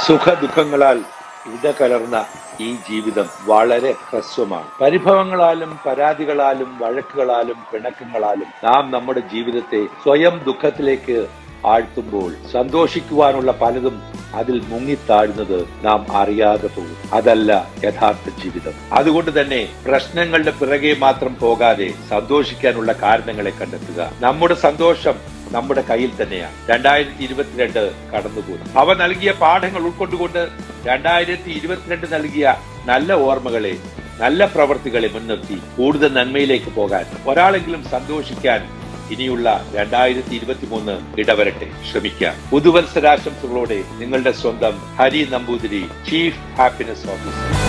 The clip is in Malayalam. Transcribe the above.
സുഖ ദുഃഖങ്ങളാൽ ഇടകലർന്ന ഈ ജീവിതം വളരെ ഹ്രസ്വമാണ് പരിഭവങ്ങളാലും പരാതികളാലും വഴക്കുകളാലും പിണക്കങ്ങളാലും നാം നമ്മുടെ ജീവിതത്തെ സ്വയം ദുഃഖത്തിലേക്ക് ആഴ്ത്തുമ്പോൾ സന്തോഷിക്കുവാനുള്ള പലതും അതിൽ മുങ്ങിത്താഴുന്നത് നാം അറിയാതെ പോകും അതല്ല യഥാർത്ഥ ജീവിതം അതുകൊണ്ട് തന്നെ പ്രശ്നങ്ങളുടെ പിറകെ മാത്രം പോകാതെ സന്തോഷിക്കാനുള്ള കാരണങ്ങളെ കണ്ടെത്തുക നമ്മുടെ സന്തോഷം നമ്മുടെ കയ്യിൽ തന്നെയാണ് രണ്ടായിരത്തി ഇരുപത്തിരണ്ട് കടന്നുപോയി അവ നൽകിയ പാഠങ്ങൾ ഉൾക്കൊണ്ടുകൊണ്ട് രണ്ടായിരത്തി ഇരുപത്തിരണ്ട് നൽകിയ നല്ല ഓർമ്മകളെ നല്ല പ്രവർത്തികളെ മുൻനിർത്തി കൂടുതൽ നന്മയിലേക്ക് പോകാൻ ഒരാളെങ്കിലും സന്തോഷിക്കാൻ ഇനിയുള്ള രണ്ടായിരത്തി ഇരുപത്തി മൂന്ന് ഇടവരട്ടെ ശ്രമിക്കാം പുതുവത്സരാശംസകളോടെ നിങ്ങളുടെ സ്വന്തം Hari Namboothiri chief happiness officer